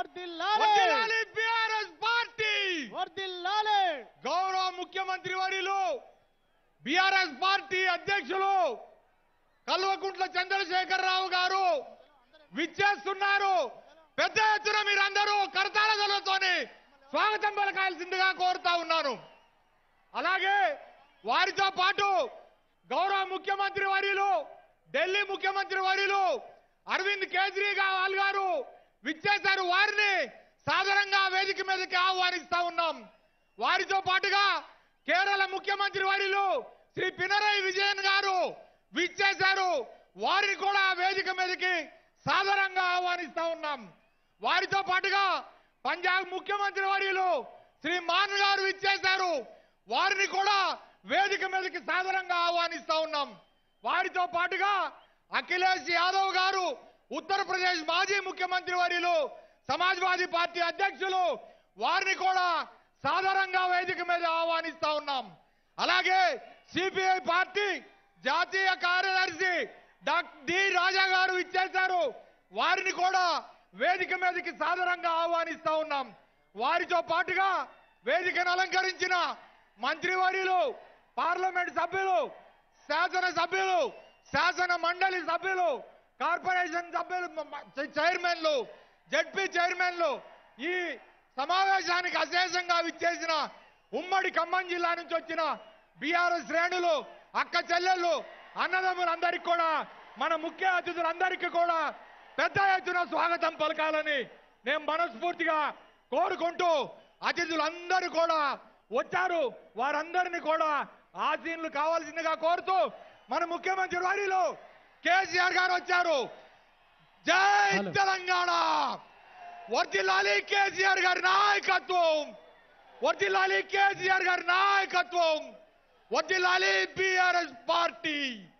వర్దిల్లాలే వర్ధిల్లాలి BRS party వర్దిల్లాలే గౌరవ ముఖ్యమంత్రి వర్యులు బీఆర్ఎస్ పార్టీ అధ్యక్షులు కల్వకుంట్ల చంద్రశేఖరరావు గారు విచ్చేస్తున్నారు పెద్ద ఎత్తున మీరందరూ కరతాళతలతోని స్వాగతం పలకాల్సిందిగా కోరుతా ఉన్నాను అలాగే వారితో పాటు గౌరవ ముఖ్యమంత్రి వర్యులు ఢిల్లీ ముఖ్యమంత్రి వర్యులు అరవింద్ కేజ్రీవాల్ గారు విచ్చేశారు వారిని సాధారణంగా వేదిక మీదకి ఆహ్వానిస్తా ఉన్నాం వారితో పాటుగా కేరళ ముఖ్యమంత్రి వర్యులు శ్రీ పినరయ్ విజయన్ గారు విచ్చేశారు వారిని కూడా వేదిక మీదకి సాధారణంగా ఆహ్వానిస్తా ఉన్నాం వారితో పాటుగా పంజాబ్ ముఖ్యమంత్రి వర్యులు శ్రీ మాన్ గారు ఇచ్చేశారు వారిని కూడా వేదిక మీదకి సాధారణంగా ఆహ్వానిస్తా ఉన్నాం వారితో పాటుగా అఖిలేష్ యాదవ్ గారు ఉత్తరప్రదేశ్ మాజీ ముఖ్యమంత్రి వర్యులు సమాజ్వాదీ పార్టీ అధ్యక్షులు వారిని కూడా సాధారణంగా వేదిక మీద ఆహ్వానిస్తా ఉన్నాం అలాగే సిపిఐ పార్టీ జాతీయ కార్యదర్శి డాక్టర్ డి రాజా గారు ఇచ్చేశారు వారిని కూడా వేదిక మీదకి సాధారణంగా ఆహ్వానిస్తా ఉన్నాం వారితో పాటుగా వేదికను అలంకరించిన మంత్రివర్యులు పార్లమెంట్ సభ్యులు శాసన సభ్యులు శాసన మండలి సభ్యులు కార్పొరేషన్ సభ్యులు మ- మ- చైర్మన్లు జడ్పీ చైర్మన్లు ఈ సమావేశానికి అశేషంగా విచ్చేసిన ఉమ్మడి ఖమ్మం జిల్లా నుంచి వచ్చిన బీఆర్ఎస్ శ్రేణులు అక్క చెల్లెళ్ళు అన్నదమ్ములందరికీ కూడా మన ముఖ్య అతిథులందరికీ కూడా పెద్ద ఎత్తున స్వాగతం పలకాలని నేను మనస్ఫూర్తిగా కోరుకుంటూ అతిథులందరూ కూడా వచ్చారు వారందరినీ కూడా ఆశీనులు కావాల్సిందిగా కోరుతూ మన ముఖ్యమంత్రి వారిలో కేసీఆర్ గారు వచ్చారు జై తెలంగాణ వర్దిల్లాలి కేసీఆర్ గారి నాయకత్వం వర్దిల్లాలి కేసీఆర్ గారి నాయకత్వం వర్దిల్లాలి బీఆర్ఎస్ పార్టీ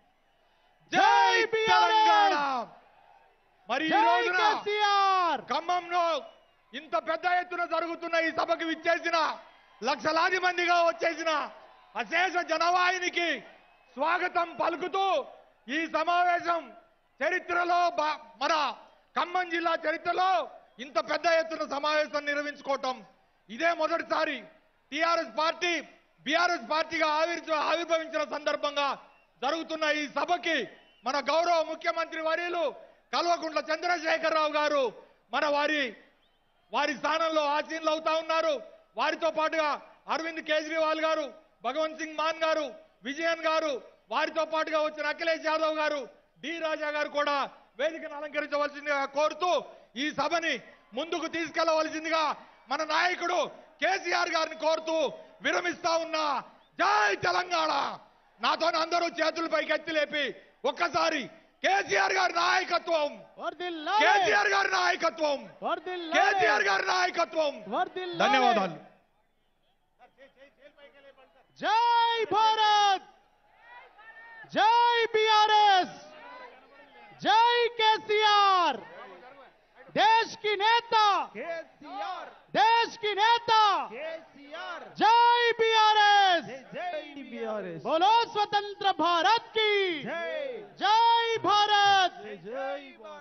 జై జై BRS! తెలంగాణ మరి ఈ జై రోజున కేసీఆర్ ఖమ్మంలో ఇంత పెద్ద ఎత్తున జరుగుతున్న ఈ సభకు విచ్చేసిన లక్షలాది మందిగా వచ్చేసిన అశేష జనవాహినికి స్వాగతం పలుకుతూ ఈ సమావేశం చరిత్రలో బా- మన ఖమ్మం జిల్లా చరిత్రలో ఇంత పెద్ద ఎత్తున సమావేశం నిర్వహించుకోవటం ఇదే మొదటిసారి టిఆర్ఎస్ పార్టీ బీఆర్ఎస్ పార్టీగా ఆవిర్చ ఆవిర్భవించిన సందర్భంగా జరుగుతున్న ఈ సభకి మన గౌరవ ముఖ్యమంత్రి వర్యులు కల్వకుంట్ల చంద్రశేఖరరావు గారు మన వారి వారి స్థానంలో ఆసీనులు అవుతా ఉన్నారు వారితో పాటుగా అరవింద్ కేజ్రీవాల్ గారు భగవంత్ సింగ్ మాన్ గారు విజయన్ గారు వారితో పాటుగా వచ్చిన అఖిలేష్ యాదవ్ గారు డి రాజా గారు కూడా వేదికను అలంకరించవలసిందిగా కోరుతూ ఈ సభని ముందుకు తీసుకెళ్లవలసిందిగా మన నాయకుడు కేసీఆర్ గారిని కోరుతూ విరమిస్తా ఉన్నా జై తెలంగాణ నాతో అందరూ చేతులు పైకి ఎత్తి లేపి ఒక్కసారి కేసీఆర్ గారి నాయకత్వం వర్దిల్లాలే కేసీఆర్ గారి నాయకత్వం వర్దిల్లాలే కేసీఆర్ గారి నాయకత్వం వర్దిల్లాలే ధన్యవాదాలు జై భారత్ జై బీఆర్ఎస్ జై కేసీఆర్ देश की नेता కేసీఆర్ देश की नेता కేసీఆర్ जय बीआरएस జై బీఆర్ఎస్ बोलो स्वतंत्र भारत की జై जय भारत జై భారత్